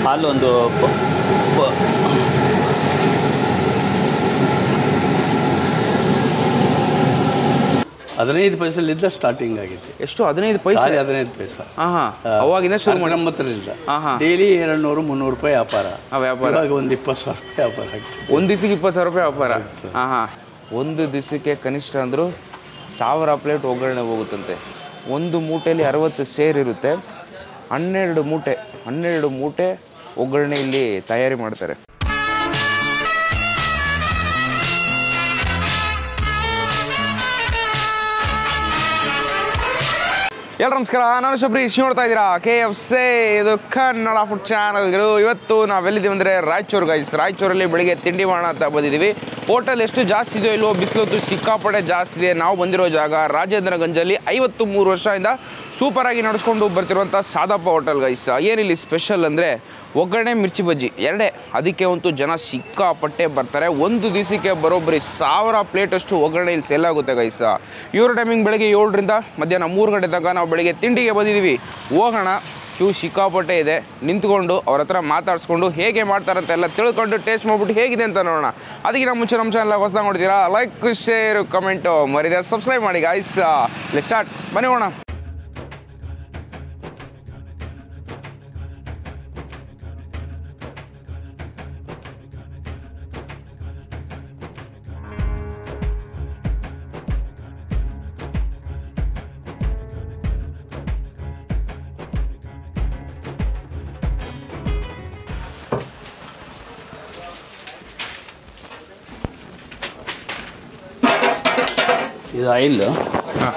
ಹಾಲೊಂದು ಪ- ಪ- ಹದಿನೈದು ಪೈಸಲಿಂದ ಸ್ಟಾರ್ಟಿಂಗ್ ಆಗಿತ್ತು ಎಷ್ಟು ಹದಿನೈದು ಪೈಸೆ ಖಾಲಿ ಹದಿನೈದು ಪೈಸ ಹಾ ಹಾ ಅವಾಗಿಂದ ಶುರು ಮಾಡಿ ಹತ್ತೊಂಬತ್ತರಿಂದ ಹಾ ಹಾ ಡೈಲಿ ಎರಡು ನೂರು ಮುನ್ನೂರು ರೂಪಾಯಿ ವ್ಯಾಪಾರ ಆ ವ್ಯಾಪಾರ ಇವಾಗ ಒಂದು ಇಪ್ಪತ್ತು ಸಾವಿರ ರೂಪಾಯಿ ವ್ಯಾಪಾರ ಆಗ್ತದೆ ಒಂದು ದಿವಸಕ್ಕೆ ಇಪ್ಪತ್ತು ಸಾವಿರ ರೂಪಾಯಿ ವ್ಯಾಪಾರ ಹಾ ಹಾ ಒಂದು ದಿವಸಕ್ಕೆ ಕನಿಷ್ಠ ಅಂದರೂ ಸಾವಿರ ಪ್ಲೇಟ್ ಒಗ್ಗರಣೆ ಹೋಗುತ್ತಂತೆ ಒಂದು ಮೂಟೆಯಲ್ಲಿ ಅರವತ್ತು ಸೇರ್ ಇರುತ್ತೆ ಹನ್ನೆರಡು ಮೂಟೆ ಹನ್ನೆರಡು ಮೂಟೆ ಒಗ್ಗರಣೆ ಇಲ್ಲಿ ತಯಾರಿ ಮಾಡ್ತಾರೆ ಎಲ್ಲರೂ ನಮಸ್ಕಾರ ನಾನು ಶಬ್ರೀಶ್ ನೋಡ್ತಾ ಇದ್ದೀರಾ ಕೆ ಎಫ್ ಸಿ ಇದು ಕನ್ನಡ ಫುಡ್ ಚಾನಲ್ ಇವತ್ತು ನಾವೆಲ್ಲಿದ್ದೀವಿ ಅಂದರೆ ರಾಯಚೂರು ಗೈಸ್ ರಾಯಚೂರಲ್ಲಿ ಬೆಳಿಗ್ಗೆ ತಿಂಡಿ ಮಾಡೋಣ ಅಂತ ಬಂದಿದ್ದೀವಿ ಹೋಟೆಲ್ ಎಷ್ಟು ಜಾಸ್ತಿ ಇದೆಯೋ ಇಲ್ವೋ ಬಿಸಿಲೊತ್ತು ಸಿಕ್ಕಾಪಟ್ಟೆ ಜಾಸ್ತಿ ಇದೆ ನಾವು ಬಂದಿರೋ ಜಾಗ ರಾಜೇಂದ್ರಗಂಜಲ್ಲಿ ಐವತ್ತು ಮೂರು ವರ್ಷದಿಂದ ಸೂಪರಾಗಿ ನಡೆಸ್ಕೊಂಡು ಬರ್ತಿರುವಂಥ ಸಾದಪ್ಪ ಹೋಟೆಲ್ ಗೈಸ್ ಏನಿಲ್ಲಿ ಸ್ಪೆಷಲ್ ಅಂದರೆ ಒಗ್ಗರಣೆ ಮಿರ್ಚಿ ಬಜ್ಜಿ ಎರಡೇ ಅದಕ್ಕೆ ಅಂತೂ ಜನ ಸಿಕ್ಕಾಪಟ್ಟೆ ಬರ್ತಾರೆ ಒಂದು ದಿವಸಕ್ಕೆ ಬರೋಬ್ಬರಿ ಸಾವಿರ ಪ್ಲೇಟ್ ಅಷ್ಟು ಒಗ್ಗರಣೆ ಇಲ್ಲಿ ಸೇಲ್ ಆಗುತ್ತೆ ಗೈಸ್ ಇವ್ರ ಟೈಮಿಂಗ್ ಬೆಳಗ್ಗೆ ಏಳರಿಂದ ಮಧ್ಯಾಹ್ನ ಮೂರು ಗಂಟೆ ತನಕ ನಾವು ಬೆಳಿಗ್ಗೆ ತಿಂಡಿಗೆ ಬಂದಿದ್ದೀವಿ ಹೋಗೋಣ ಕ್ಯೂ ಸಿಕ್ಕಾಪಟ್ಟೆ ಇದೆ ನಿಂತ್ಕೊಂಡು ಅವ್ರ ಹತ್ರ ಮಾತಾಡಿಸ್ಕೊಂಡು ಹೇಗೆ ಮಾಡ್ತಾರಂತ ಎಲ್ಲ ತಿಳ್ಕೊಂಡು ಟೇಸ್ಟ್ ಮಾಡ್ಬಿಟ್ಟು ಹೇಗಿದೆ ಅಂತ ನೋಡೋಣ ಅದಕ್ಕೆ ನಮ್ಮ ಮುಂಚೆ ನಮ್ಮ ಚಾನಲ್ ಹೊಸ ನೋಡ್ತೀರಾ ಲೈಕ್ ಶೇರ್ ಕಮೆಂಟು ಮರಿದೆ ಸಬ್ಸ್ಕ್ರೈಬ್ ಮಾಡಿ ಗೈಸ್ ಸ್ಟಾರ್ಟ್ ಬನ್ನಿ ಹೋಗೋಣ ಇದು ಆಯಿಲ್ ಹಾಂ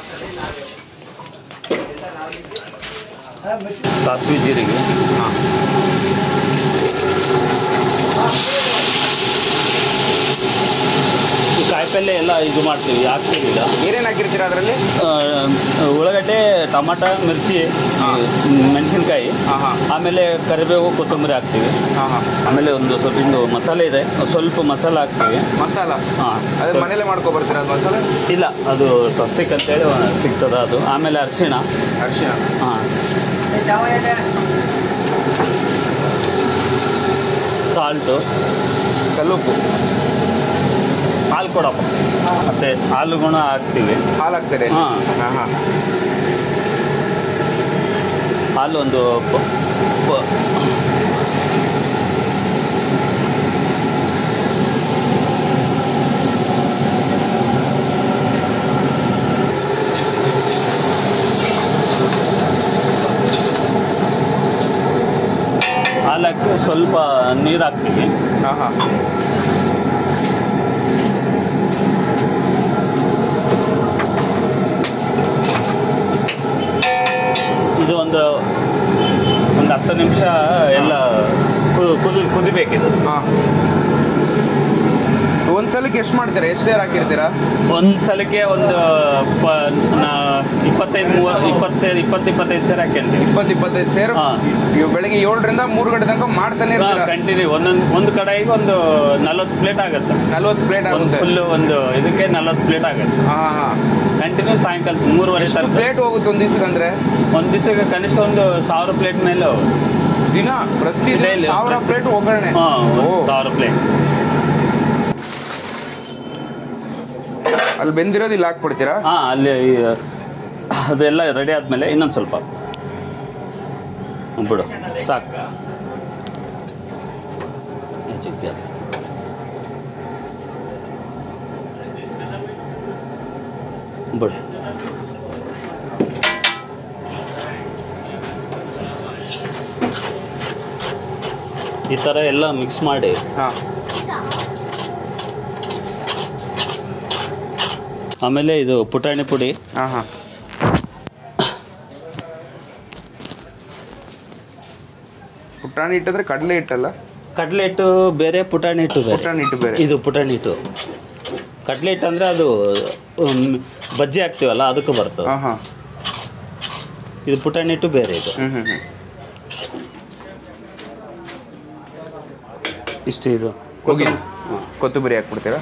ಸಾಸಿವೆ ಜೀರಿಗೆ ಹಾಂ ಈ ಕಾಯಿಪಲ್ಲೆ ಎಲ್ಲ ಇದು ಮಾಡ್ತೀವಿ ಹಾಕ್ತೀವಿ ಈಗ ಏನೇನು ಹಾಕಿರ್ತೀರಾ ಅದರಲ್ಲಿ ಆ, ಉಳ್ಳಾಗಡ್ಡೆ ಟಮಾಟ ಮಿರ್ಚಿ ಮೆಣಸಿನ್ಕಾಯಿ ಹಾಂ ಹಾಂ ಆಮೇಲೆ ಕರಿಬೇವು ಕೊತ್ತಂಬರಿ ಹಾಕ್ತೀವಿ ಹಾಂ ಹಾಂ ಆಮೇಲೆ ಒಂದು ಸ್ವಲ್ಪ ಇಂದು ಮಸಾಲೆ ಇದೆ ಒಂದ್ ಸ್ವಲ್ಪ ಮಸಾಲೆ ಹಾಕ್ತೀವಿ ಮಸಾಲ ಹಾಂ ಅದೇ ಮನೇಲೆ ಮಾಡ್ಕೊ ಬರ್ತೀರಾ ಅದು ಮಸಾಲೆ ಇಲ್ಲ ಅದು ಸ್ವಸ್ತಿಕ್ ಅಂತೇಳಿ ಸಿಗ್ತದ ಅದು ಆಮೇಲೆ ಅರಿಶಿಣ ಅರಿಶಿನ ಹಾಂ ಸಾಲ್ಟು ಕಲ್ಲುಪ್ಪು ಹಾಲು ಕೊಡಪ್ಪ ಮತ್ತೆ ಹಾಲು ಗುಣ ಹಾಕ್ತೀವಿ ಹಾಲು ಹಾಕ್ತಾರೆ ಹಾಂ ಹಾಂ ಹಾಂ ಹಾಲು ಒಂದು ಪ- ಪ- ಹಾಲು ಹಾಕಿ ಸ್ವಲ್ಪ ನೀರು ಹಾಕ್ತೀವಿ ಹಾಂ ಹಾಂ ಇದು ಒಂದು ಒಂದು ಹತ್ತು ನಿಮಿಷ ಎಲ್ಲ ಕು- ಕುದಿ ಕುದಿಬೇಕಿದು ಹಾಂ ಒಂದು ಸಲಕ್ಕೆ ಎಷ್ಟು ಮಾಡ್ತೀರಾ ಎಷ್ಟು ಸೇರ್ ಹಾಕಿರ್ತೀರಾ ಒಂದು ಸಲಕ್ಕೆ ಒಂದು ಪ ನಾ- ಇಪ್ಪತ್ತೈದು ಮೂವ ಇಪ್ಪತ್ತು ಸೇರು ಇಪ್ಪತ್ತು ಇಪ್ಪತ್ತೈದು ಸೇರು ಹಾಕ್ಯಂತೀವಿ ಇಪ್ಪತ್ತು ಇಪ್ಪತ್ತೈದು ಸೇರು ಹಾಂ. ಇವು ಬೆಳಿಗ್ಗೆ ಏಳರಿಂದ ಮೂರು ಗಂಟೆ ತನಕ ಮಾಡ್ತಾನೆ ಇರ್ತೀರಾ ಕಂಟಿನ್ಯೂ ಒಂದೊಂದು ಒಂದು ಕಡೆಗೆ ಒಂದು ನಲ್ವತ್ತು ಪ್ಲೇಟ್ ಆಗುತ್ತೆ ನಲ್ವತ್ತು ಪ್ಲೇಟ್ ಒಂದು ಆಗುತ್ತೆ ಫುಲ್ ಒಂದು ಇದಕ್ಕೆ ನಲ್ವತ್ತು ಪ್ಲೇಟ್ ಆಗುತ್ತೆ ಹಾಂ ಹಾಂ ಕಂಟಿನ್ಯೂ ಸಾಯಂಕಾಲ ಮೂರುವರೆ ಎಷ್ಟು ತನಕ ಪ್ಲೇಟ್ ಹೋಗುತ್ತೆ ಒಂದು ದಿವಸಕ್ಕೆ ಅಂದ್ರೆ ಒಂದು ದಿವಸಕ್ಕೆ ಕನಿಷ್ಠ ಒಂದು ಸಾವಿರ ಪ್ಲೇಟ್ ಮೇಲೆ ಹೋಗುತ್ತೆ. ದಿನ ಪ್ರತಿ ದಿನ Daily. ಸಾವಿರ ಪ್ಲೇಟ್ ಒಗ್ಗರಣೆ ಹಾಂ ಓ ಒಂದು ಸಾವಿರ ಪ್ಲೇಟ್ ಅಲ್ಲಿ ಬೆಂದಿರೋದು ಇಲ್ಲಿ ಹಾಕ್ಬಿಡ್ತೀರಾ ಹಾಂ ಅಲ್ಲಿ ಅದೆಲ್ಲ ರೆಡಿ ಆದಮೇಲೆ ಇನ್ನೊಂದು ಸ್ವಲ್ಪ ಬಿಡು ಸಾಕು ಹೆಚ್ಚಿಗೆ ಅದು. ಬಿಡು ಈ ಥರ ಎಲ್ಲ ಮಿಕ್ಸ್ ಮಾಡಿ ಹಾಂ ಆಮೇಲೆ ಇದು ಪುಟಾಣಿ ಪುಡಿ ಹಾಂ ಹಾಂ ಪುಟಾಣಿ ಇಟ್ಟಂದ್ರೆ ಕಡಲೆ ಹಿಟ್ಟಲ್ಲ ಕಡಲೆ ಹಿಟ್ಟು ಬೇರೆ ಪುಟಾಣಿ ಹಿಟ್ಟು ಬೇರೆ ಪುಟಾಣಿ ಹಿಟ್ಟು ಬೇರೆ ಇದು ಪುಟಾಣಿ ಹಿಟ್ಟು ಕಡಲೆ ಹಿಟ್ಟು ಅಂದರೆ ಅದು ಉಮ್, ಬಜ್ಜಿ ಹಾಕ್ತೀವಲ್ಲ ಅದಕ್ಕೆ ಬರ್ತದೆ ಹಾಂ ಹಾಂ ಇದು ಪುಟಾಣಿ ಹಿಟ್ಟು ಬೇರೆ ಇದು ಹ್ಞೂ ಹ್ಞೂ ಹ್ಞೂ ಇಷ್ಟು ಇದು ಹೋಗಿ ಹಾಂ. ಕೊತ್ತಂಬರಿ ಹಾಕ್ಬಿಡ್ತೀರಾ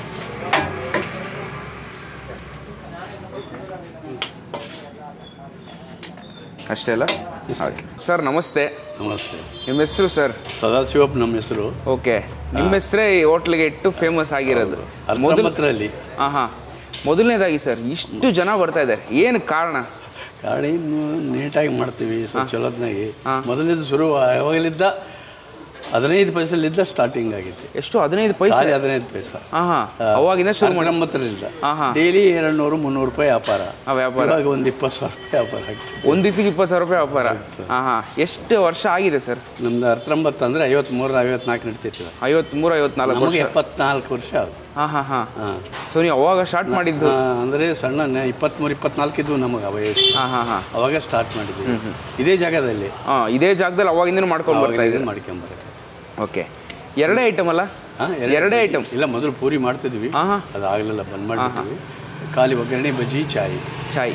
ಅಷ್ಟೇ ಅಲ್ಲ ಓಕೆ ಸರ್ ನಮಸ್ತೆ ನಮಸ್ತೆ ನಿಮ್ಮ ಹೆಸರು ಸರ್ ಸದಾಶಿವಪ್ಪ ನಮ್ಮ ಹೆಸರು ಓಕೆ ನಿಮ್ಮ ಹೆಸರೇ ಈ ಹೋಟ್ಲಿಗೆ ಇಟ್ಟು ಫೇಮಸ್ ಆಗಿರೋದು ಮೊದಲು ಹತ್ತೊಂಬತ್ತರಲ್ಲಿ ಹಾಂ ಹಾಂ ಮೊದಲನೇದಾಗಿ ಸರ್ ಇಷ್ಟು ಜನ ಬರ್ತಾ ಇದ್ದಾರೆ ಏನು ಕಾರಣ ಗಾಡಿ ಇನ್ನು ನೀಟಾಗಿ ಮಾಡ್ತೀವಿ ಸ್ವಲ್ಪ ಚಲೋತ್ನಾಗಿ ಹಾ. ಮೊದಲಿದ್ದು ಶುರು ಯಾವಾಗಲಿದ್ದ ಹದಿನೈದು ಪೈಸಲಿದ್ದ ಸ್ಟಾರ್ಟಿಂಗ್ ಆಗಿತ್ತು ಎಷ್ಟು ಹದಿನೈದು ಪೈಸೆ ಖಾಲಿ ಹದಿನೈದು ಪೈಸಾ ಹಾಂ ಹಾಂ ಅವಾಗಿಂದ ಶುರು ಮಾಡಿ ಹತ್ತೊಂಬತ್ತರಿಂದ ಹಾಂ ಹಾಂ ಡೈಲಿ ಎರಡು ನೂರು ಮುನ್ನೂರು ರೂಪಾಯಿ ವ್ಯಾಪಾರ ಆ ವ್ಯಾಪಾರ ಇವಾಗ ಒಂದು ಇಪ್ಪತ್ತು ಸಾವಿರ ರೂಪಾಯಿ ವ್ಯಾಪಾರ ಆಗ್ತದೆ ಒಂದು ದಿವಸಕ್ಕೆ ಇಪ್ಪತ್ತು ಸಾವಿರ ರೂಪಾಯಿ ವ್ಯಾಪಾರ ಹಾಂ ಹಾಂ ಎಷ್ಟು ವರ್ಷ ಆಗಿದೆ ಸರ್ ನಮ್ದು ಹತ್ತೊಂಬತ್ತು ಅಂದರೆ ಐವತ್ತ್ಮೂರು ಐವತ್ನಾಲ್ಕು ನಡೀತಿತ್ತು ಐವತ್ಮೂರು ಐವತ್ನಾಲ್ಕು ವರ್ಷ ನಮಗೆ ಎಪ್ಪತ್ನಾಲ್ಕು ವರ್ಷ ಅದು ಹಾಂ ಹಾಂ ಹಾಂ ಹಾಂ ಸೊ ನೀವು ಅವಾಗ ಸ್ಟಾರ್ಟ್ ಮಾಡಿದ್ದು ಅಂದರೆ ಸಣ್ಣ ಇಪ್ಪತ್ತ್ಮೂರು ಇಪ್ಪತ್ನಾಲ್ಕು ಇದ್ವು ನಮಗೆ ಅವ ವಯಸ್ಸು ಹಾಂ ಹಾಂ ಹಾಂ ಅವಾಗ ಸ್ಟಾರ್ಟ್ ಮಾಡಿದ್ವಿ ಇದೇ ಜಾಗದಲ್ಲಿ ಹಾಂ ಇದೇ ಜಾಗದಲ್ಲಿ ಅವಾಗಿಂದ ಮಾಡ್ಕೊಂಡು ಬರ್ತಾ ಇದ್ದೀವಿ ಮಾಡ್ಕೊಂಬರ ಓಕೆ ಎರಡೇ ಐಟಮ್ ಅಲ್ಲ ಎರಡೇ ಐಟಮ್ ಇಲ್ಲ ಮೊದಲು ಪೂರಿ ಮಾಡ್ತಿದ್ವಿ ಹಾಂ ಹಾಂ ಅದು ಆಗಲಿಲ್ಲ ಬಂದ್ ಮಾಡಿದ್ವಿ ಖಾಲಿ ಒಗ್ಗರಣೆ ಬಜ್ಜಿ ಚಾಯ್ ಚಾಯ್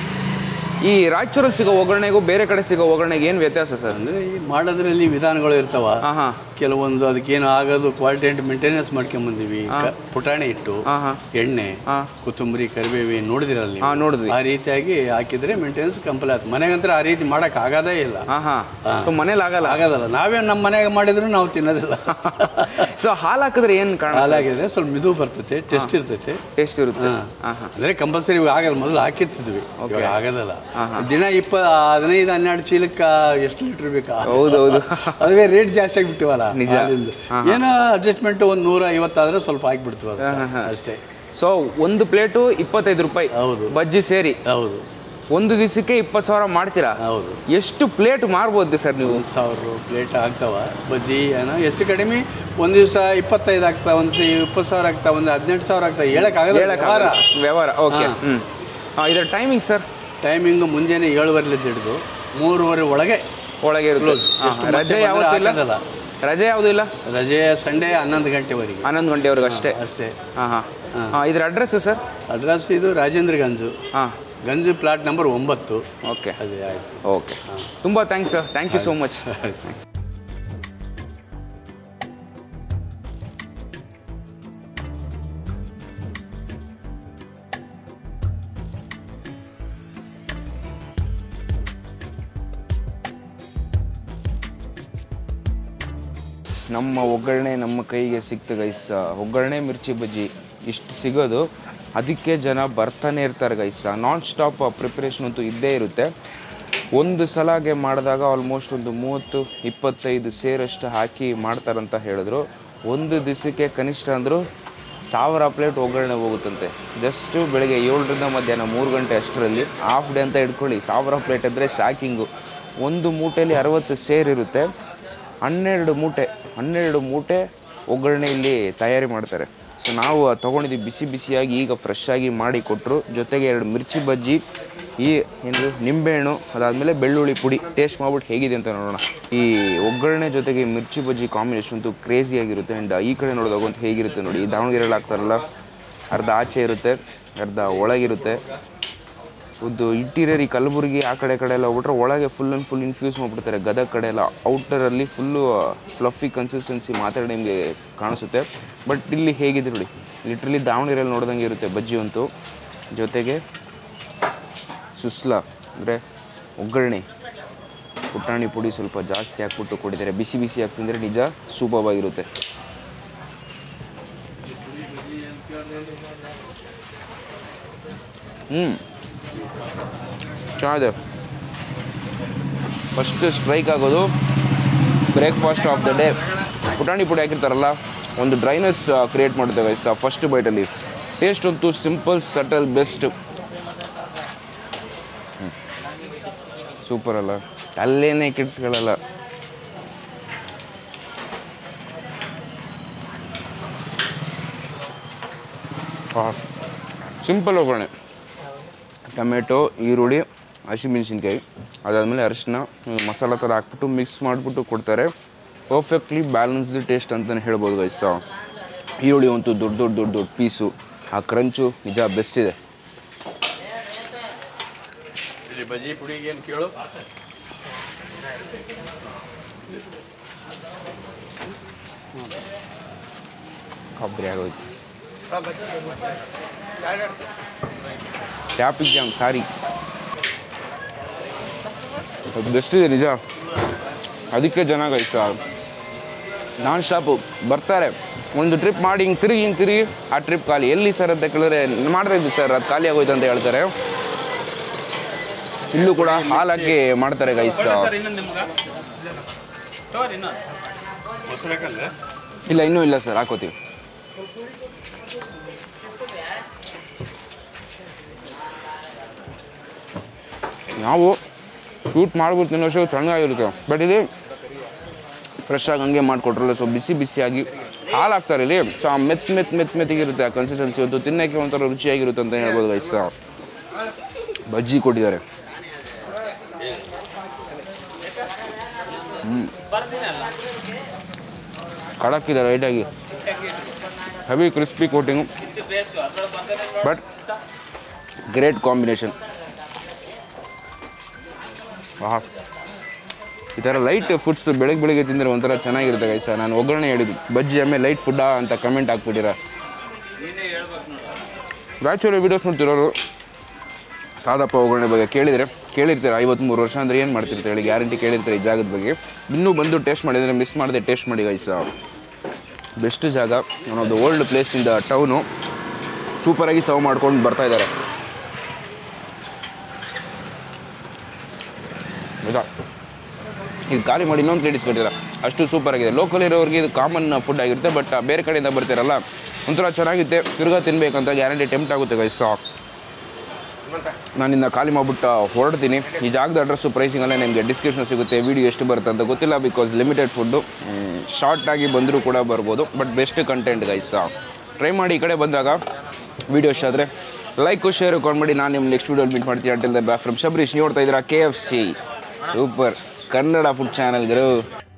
ಈ ರಾಯಚೂರಲ್ಲಿ ಸಿಗೋ ಒಗ್ಗರಣೆಗೂ ಬೇರೆ ಕಡೆ ಸಿಗೋ ಒಗ್ಗರಣೆಗೆ ಏನು ವ್ಯತ್ಯಾಸ ಸರ್ ಅಂದರೆ ಈ ಮಾಡೋದ್ರಲ್ಲಿ ವಿಧಾನಗಳು ಇರ್ತಾವ ಹಾಂ ಹಾಂ ಕೆಲವೊಂದು ಅದಕ್ಕೇನು ಆಗೋದು ಕ್ವಾಲಿಟಿ ಮೇಂಟೆನೆನ್ಸ್ ಮಾಡ್ಕೊಂಬಂದಿವಿ ಕ- ಪುಟಾಣಿ ಇಟ್ಟು ಹಾಂ ಹಾಂ ಎಣ್ಣೆ ಹಾಂ ಕೊತ್ತಂಬರಿ ಕರಿಬೇವಿ ನೋಡಿದಿರಲ್ಲ ನೀವು ಹಾಂ ನೋಡಿದ್ವಿ ಆ ರೀತಿಯಾಗಿ ಹಾಕಿದ್ರೆ ಮೇಂಟೆನೆನ್ಸ್ ಕಂಪಲ್ ಆಯ್ತು ಮನೆಗಂತ್ರ ಆ ರೀತಿ ಮಾಡಕ್ ಆಗೋದೇ ಇಲ್ಲ ಹಾಂ ಹಾಂ ಸೊ ಮನೇಲಿ ಆಗಲ್ಲ ಆಗೋದಲ್ಲ ನಾವೇ ನಮ್ಮ ಮನೆಗೆ ಮಾಡಿದ್ರು ನಾವು ತಿನ್ನೋದಿಲ್ಲ ಸೊ ಹಾಲು ಹಾಕಿದ್ರೆ ಏನು ಕಾರಣ ಹಾಲಾಗಿದ್ರೆ ಸ್ವಲ್ಪ ಮಿದು ಬರ್ತೈತೆ ಟೆಸ್ಟ್ ಇರ್ತೈತೆ ಟೇಸ್ಟ್ ಇರುತ್ತೆ ಹಾಂ. ಹಾಂ ಹಾಂ ಅಂದ್ರೆ ಕಂಪಲ್ಸರಿ ಆಗಲ್ಲ ಮೊದಲು ಹಾಕಿರ್ತಿದ್ವಿ ಇವಾಗ ಆಗೋದಲ್ಲ ದಿನ ಇಪ್ಪ ಹದಿನೈದು ಹನ್ನೆರಡು ಚೀಲಕ್ಕ ಎಷ್ಟು ಲೀಟರ್ ಬೇಕಾ ಹೌದು ಹೌದು ಅದೇ ರೇಟ್ ಜಾಸ್ತಿ ಆಗಿಬಿಟ್ಟಿವಲ್ಲ ನಿಜ. ಹಾಲಿಂದು. ಏನೋ ಅಡ್ಜಸ್ಟ್ಮೆಂಟ್ ಒಂದು ನೂರ ಐವತ್ತಾದ್ರೆ ಸ್ವಲ್ಪ ಹಾಕ್ಬಿಡ್ತೀವಿ ಅದು. ಅಷ್ಟೇ ಸೊ ಒಂದು ಪ್ಲೇಟು ಇಪ್ಪತ್ತೈದು ರೂಪಾಯಿ ಹೌದು ಬಜ್ಜಿ ಸೇರಿ ಹೌದು ಒಂದು ದಿವಸಕ್ಕೆ ಇಪ್ಪತ್ತು ಸಾವಿರ ಮಾಡ್ತೀರಾ ಹೌದು ಎಷ್ಟು ಪ್ಲೇಟ್ ಮಾರ್ಬೋದು ಸರ್ ನೀವು ಒಂದು ಸಾವಿರ ಪ್ಲೇಟ್ ಆಗ್ತಾವ ಬಜ್ಜಿ ಏನೋ ಹೆಚ್ಚು ಕಡಿಮೆ ಒಂದು ದಿವಸ ಇಪ್ಪತ್ತೈದು ಆಗ್ತಾವ ಒಂದು ಇಪ್ಪತ್ತು ಸಾವಿರ ಆಗ್ತಾವ ಒಂದು ಹದಿನೆಂಟು ಸಾವಿರ ಆಗ್ತಾವ ಹೇಳಕ್ಕಾಗಲ್ಲ ಹೇಳಕ್ಕಾಗಲ್ಲ. ವ್ಯವಹಾರ ಓಕೆ ಹಾ. ಹ್ಞೂ ಇದರ ಟೈಮಿಂಗ್ ಸರ್ ಟೈಮಿಂಗು ಮುಂಜಾನೆ ಏಳುವರೆಲಿದ್ದು ಹಿಡಿದು ಮೂರುವರೆ ಒಳಗೆ ಒಳಗೆ ಇರುತ್ತೆ ಹಾ, ಎಷ್ಟು ರಜೆ ಮತ್ತೆ ಯಾವತ್ತೂ ಇಲ್ಲ ಬಂದ್ರೆ ರಜೆ ಯಾವುದೂ ಇಲ್ಲ ರಜೆ ಸಂಡೇ ಹನ್ನೊಂದು ಗಂಟೆವರೆಗೆ ಹನ್ನೊಂದು ಗಂಟೆವರೆಗೆ ಅಷ್ಟೇ ಅಷ್ಟೇ ಹಾಂ ಹಾಂ ಹಾಂ ಇದ್ರ ಅಡ್ರೆಸ್ಸು ಸರ್ ಅಡ್ರೆಸ್ ಇದು ರಾಜೇಂದ್ರ ಗಂಜು ಹಾಂ ಗಂಜು ಪ್ಲಾಟ್ ನಂಬರ್ ಒಂಬತ್ತು ಓಕೆ ಅದೇ ಆಯಿತು ಓಕೆ ತುಂಬ thanks sir thank you so much ನಮ್ಮ ಒಗ್ಗರಣೆ ನಮ್ಮ ಕೈಗೆ ಸಿಕ್ತು ಗೈಸ್ ಒಗ್ಗರಣೆ ಮಿರ್ಚಿ ಬಜ್ಜಿ ಇಷ್ಟು ಸಿಗೋದು ಅದಕ್ಕೆ ಜನ ಬರ್ತಾನೆ ಇರ್ತಾರೆ ಗೈಸ್ ನಾನ್ ಸ್ಟಾಪ್ ಪ್ರಿಪ್ರೇಷನ್ ಅಂತೂ ಇದ್ದೇ ಇರುತ್ತೆ ಒಂದು ಸಲಾಗೆ ಮಾಡಿದಾಗ ಆಲ್ಮೋಸ್ಟ್ ಒಂದು ಮೂವತ್ತು ಇಪ್ಪತ್ತೈದು ಸೇರಷ್ಟು ಹಾಕಿ ಮಾಡ್ತಾರಂತ ಹೇಳಿದ್ರು ಒಂದು ದಿವಸಕ್ಕೆ ಕನಿಷ್ಠ ಅಂದರೂ ಸಾವಿರ ಪ್ಲೇಟ್ ಒಗ್ಗರಣೆ ಹೋಗುತ್ತಂತೆ ಜಸ್ಟು ಬೆಳಗ್ಗೆ ಏಳರಿಂದ ಮಧ್ಯಾಹ್ನ ಮೂರು ಗಂಟೆ ಅಷ್ಟರಲ್ಲಿ ಹಾಫ್ ಡೇ ಅಂತ ಇಟ್ಕೊಳ್ಳಿ ಸಾವಿರ ಪ್ಲೇಟ್ ಅಂದರೆ ಶಾಕಿಂಗು ಒಂದು ಮೂಟೆಯಲ್ಲಿ ಅರವತ್ತು ಸೇರ್ ಇರುತ್ತೆ ಹನ್ನೆರಡು ಮೂಟೆ ಹನ್ನೆರಡು ಮೂಟೆ ಒಗ್ಗರಣೆ ಇಲ್ಲಿ ತಯಾರಿ ಮಾಡ್ತಾರೆ ಸೊ ನಾವು ತೊಗೊಂಡಿದ್ದೀವಿ ಬಿಸಿ ಬಿಸಿಯಾಗಿ ಈಗ ಫ್ರೆಶ್ ಆಗಿ ಮಾಡಿ ಕೊಟ್ಟರು ಜೊತೆಗೆ ಎರಡು ಮಿರ್ಚಿ ಬಜ್ಜಿ ಈ ಏನು ನಿಂಬೆಹಣ್ಣು ಅದಾದಮೇಲೆ ಬೆಳ್ಳುಳ್ಳಿ ಪುಡಿ ಟೇಸ್ಟ್ ಮಾಡ್ಬಿಟ್ಟು ಹೇಗಿದೆ ಅಂತ ನೋಡೋಣ ಈ ಒಗ್ಗರಣೆ ಜೊತೆಗೆ ಮಿರ್ಚಿ ಬಜ್ಜಿ ಕಾಂಬಿನೇಷನ್ ಅಂತೂ ಕ್ರೇಜಿ ಆಗಿರುತ್ತೆ ಆ್ಯಂಡ್ ಈ ಕಡೆ ನೋಡಿದಾಗ ಅಂತ ಹೇಗಿರುತ್ತೆ ನೋಡಿ ಈ ದಾವಣಗೆರೆಯಲ್ಲಿ ಹಾಕ್ತಾರಲ್ಲ ಅರ್ಧ ಆಚೆ ಇರುತ್ತೆ ಅರ್ಧ ಒಳಗಿರುತ್ತೆ ಒಂದು ಇಂಟೀರಿಯರ್ ಈ ಕಲಬುರಗಿ ಆ ಕಡೆ ಕಡೆ ಎಲ್ಲ ಹೋಗ್ಬಿಟ್ರೆ ಒಳಗೆ ಫುಲ್ ಆ್ಯಂಡ್ ಫುಲ್ ಇನ್ಫ್ಯೂಸ್ ಮಾಡಿಬಿಡ್ತಾರೆ ಗದಗ ಕಡೆ ಎಲ್ಲ ಔಟರಲ್ಲಿ ಫುಲ್ಲು ಫ್ಲಫಿ ಕನ್ಸಿಸ್ಟೆನ್ಸಿ ಮಾತಾಡಿ ನಿಮಗೆ ಕಾಣಿಸುತ್ತೆ ಬಟ್ ಇಲ್ಲಿ ಹೇಗಿದೆ ನೋಡಿ ಲಿಟ್ರಲಿ ದಾವಣಗೆರೆಯಲ್ಲಿ ನೋಡ್ದಂಗೆ ಇರುತ್ತೆ ಬಜ್ಜಿ ಅಂತೂ ಜೊತೆಗೆ ಸುಸ್ಲ ಅಂದರೆ ಒಗ್ಗರಣೆ ಪುಟಾಣಿ ಪುಡಿ ಸ್ವಲ್ಪ ಜಾಸ್ತಿ ಹಾಕ್ಬಿಟ್ಟು ಕೊಟ್ಟಿದ್ದಾರೆ ಬಿಸಿ ಬಿಸಿ ಹಾಕ್ತಿಂದರೆ ನಿಜ ಸೂಪವಾಗಿರುತ್ತೆ ಹ್ಞೂ ಚೆನ್ನಾಗಿದೆ ಫಸ್ಟ್ ಸ್ಟ್ರೈಕ್ ಆಗೋದು ಬ್ರೇಕ್ಫಾಸ್ಟ್ ಆಫ್ ದ ಡೇ ಪುಟಾಣಿ ಪುಡಿ ಹಾಕಿರ್ತಾರಲ್ಲ ಒಂದು ಡ್ರೈನೆಸ್ ಕ್ರಿಯೇಟ್ ಮಾಡುತ್ತೆ ಗೈಸ್ ಫಸ್ಟ್ ಬೈಟಲ್ಲಿ ಟೇಸ್ಟ್ ಅಂತೂ ಸಿಂಪಲ್ ಸಟಲ್ ಬೆಸ್ಟ್ ಸೂಪರ್ ಅಲ್ಲ ಅಲ್ಲೇನೇ ಕಿಡ್ಸ್ಗಳಲ್ಲ ಸಿಂಪಲ್ ಒಗ್ಗರಣೆ ಟೊಮೆಟೊ ಈರುಳ್ಳಿ ಹಸಿಮೆಣಸಿನ್ಕಾಯಿ ಅದಾದಮೇಲೆ ಅರಿಶಿನ ಮಸಾಲ ಥರ ಹಾಕ್ಬಿಟ್ಟು ಮಿಕ್ಸ್ ಮಾಡಿಬಿಟ್ಟು ಕೊಡ್ತಾರೆ ಪರ್ಫೆಕ್ಟ್ಲಿ ಬ್ಯಾಲೆನ್ಸ್ಡ್ ಟೇಸ್ಟ್ ಅಂತಲೇ ಹೇಳ್ಬೋದು ಗೈಸ್ ಈರುಳ್ಳಿ ಅಂತೂ ದೊಡ್ಡ ದೊಡ್ಡ ದೊಡ್ಡ ದೊಡ್ಡ ಪೀಸು ಆ ಕ್ರಂಚು ನಿಜ ಬೆಸ್ಟ್ ಇದೆ ಇಲ್ಲಿ ಬಜ್ಜಿ ಪುಡಿಗೆ ಏನು ಕೇಳು ಕೊಬ್ಬರಿ ಆಗೋಯ್ತು ಟ್ಯಾಪಿಕ್ ಜಾಮ್ ಸಾರಿ ಬೆಸ್ಟ್ ಇದೆ ನಿಜ ಅದಕ್ಕೆ ಜನ ಗೈಸ್ ನಾನ್ ಸ್ಟಾಪು ಬರ್ತಾರೆ ಒಂದು ಟ್ರಿಪ್ ಮಾಡಿ ಹಿಂಗೆ ತಿರುಗಿ ಹಿಂಗೆ ತಿರುಗಿ ಆ ಟ್ರಿಪ್ ಖಾಲಿ ಎಲ್ಲಿ ಸರ್ ಅಂತ ಕೇಳಿದ್ರೆ ಮಾಡ್ತಾ ಇದ್ವಿ ಸರ್ ಅದು ಖಾಲಿ ಆಗೋಯ್ತು ಅಂತ ಹೇಳ್ತಾರೆ ಇಲ್ಲೂ ಕೂಡ ಹಾಲು ಹಾಕಿ ಮಾಡ್ತಾರೆ ಗೈಸ್ ಸರ್ ಇನ್ನೊಂದು ನಿಮ್ಗೆ ತಗೋರಿ ಇನ್ನೊಂದು ಮೊಸರು ಬೇಕಂದ್ರೆ ಇಲ್ಲ ಇನ್ನೂ ಇಲ್ಲ ಸರ್ ಹಾಕೋತೀವಿ ನಾವು ಶೂಟ್ ಮಾಡ್ಬಿಟ್ಟು ತಿನ್ನೋಷ್ಟು ಚೆನ್ನಾಗಿರುತ್ತೆ ಬಟ್ ಇಲ್ಲಿ ಫ್ರೆಶ್ ಆಗಿ ಹಂಗೆ ಮಾಡಿಕೊಟ್ರಲ್ಲ ಸೊ ಬಿಸಿ ಬಿಸಿಯಾಗಿ ಹಾಲು ಹಾಕ್ತಾರೆ ಇಲ್ಲಿ ಸೊ ಆ ಮೆತ್ ಮೆತ್ ಮೆತ್ ಮೆತ್ತಿಗಿರುತ್ತೆ ಆ ಕನ್ಸಿಸ್ಟೆನ್ಸಿ ಒಂದು ತಿನ್ನೋಕ್ಕೆ ಒಂಥರ ರುಚಿಯಾಗಿರುತ್ತೆ ಅಂತ ಹೇಳ್ಬೋದು ಗೈಸ್ ಬಜ್ಜಿ ಕೊಟ್ಟಿದ್ದಾರೆ ಖಡಕ್ ಇದೆ ಲೈಟಾಗಿ heavy crispy coating but great combination ಆಹಾ ಈ ಥರ ಲೈಟ್ ಫುಡ್ಸ್ ಬೆಳಗ್ಗೆ ಬೆಳಿಗ್ಗೆ ತಿಂದರೆ ಒಂಥರ ಚೆನ್ನಾಗಿರುತ್ತೆ ಗೈಸ ನಾನು ಒಗ್ಗರಣೆ ಹೇಳಿದ್ದು ಬಜ್ಜಿ ಆಮೇಲೆ ಲೈಟ್ ಫುಡ್ಡಾ ಅಂತ ಕಮೆಂಟ್ ಹಾಕ್ಬಿಟ್ಟಿರ ರಾಯಚೂರು ವೀಡಿಯೋಸ್ ನೋಡ್ತಿರೋರು ಸಾದಪ್ಪ ಒಗ್ಗರಣೆ ಬಗ್ಗೆ ಕೇಳಿದರೆ ಕೇಳಿರ್ತೀರ ಐವತ್ತ್ಮೂರು ವರ್ಷ ಅಂದರೆ ಏನು ಮಾಡ್ತಿರ್ತಾರೆ ಹೇಳಿ ಗ್ಯಾರಂಟಿ ಕೇಳಿರ್ತಾರೆ ಈ ಜಾಗದ ಬಗ್ಗೆ ಇನ್ನೂ ಬಂದು ಟೇಸ್ಟ್ ಮಾಡಿದರೆ ಮಿಸ್ ಮಾಡದೆ ಟೇಸ್ಟ್ ಮಾಡಿ ಗೈಸ ಬೆಸ್ಟ್ ಜಾಗ one of the old place in the town ಸೂಪರಾಗಿ ಸರ್ವ್ ಮಾಡ್ಕೊಂಡು ಬರ್ತಾ ಇದ್ದಾರೆ ಹೌದಾ ಇದು ಖಾಲಿ ಮಾಡಿ ಇನ್ನೊಂದು ಪ್ಲೇಟ್ ಇಸ್ಕೊಟ್ಟಿರ ಅಷ್ಟು ಸೂಪರ್ ಆಗಿದೆ ಲೋಕಲ್ ಇರೋರಿಗೆ ಇದು ಕಾಮನ್ ಫುಡ್ ಆಗಿರುತ್ತೆ ಬಟ್ ಬೇರೆ ಕಡೆಯಿಂದ ಬರ್ತಿರಲ್ಲ ಒಂಥರ ಚೆನ್ನಾಗಿರುತ್ತೆ ತಿರ್ಗಾ ತಿನ್ಬೇಕಂತ ಗ್ಯಾರಂಟಿ ಟೆಂಪ್ಟ್ ಆಗುತ್ತೆ ಗೈಸ್ ನಾನಿಂದ ಖಾಲಿ ಮಾಡ್ಬಿಟ್ಟು ಹೊರಡ್ತೀನಿ ಈ ಜಾಗದ ಅಡ್ರೆಸ್ಸು ಪ್ರೈಸಿಂಗಲ್ಲೇ ನಿಮಗೆ ಡಿಸ್ಕ್ರಿಪ್ಷನ್ ಸಿಗುತ್ತೆ ವೀಡಿಯೋ ಎಷ್ಟು ಬರುತ್ತೆ ಅಂತ ಗೊತ್ತಿಲ್ಲ ಬಿಕಾಸ್ ಲಿಮಿಟೆಡ್ ಫುಡ್ಡು ಶಾರ್ಟ್ ಆಗಿ ಬಂದರೂ ಕೂಡ ಬರ್ಬೋದು but best content guys try ಮಾಡಿ ಈ ಕಡೆ ಬಂದಾಗ ವೀಡಿಯೋ ಇಷ್ಟ ಆದರೆ ಲೈಕ್ ಶೇರ್ ಮಾಡಿ ನಾನು ನಿಮ್ಮ ನೆಕ್ಸ್ಟ್ ವೀಡಿಯೋ ಮೀಟ್ ಮಾಡ್ತೀನಿ ಅಂಟಿಲ್ ದ ಬ್ಯಾ ಫ್ರಮ್ ಶಬರೀಶ್ ನೋಡ್ತಾ ಇದ್ದೀರಾ K F C super Kannada food channel ಗುರು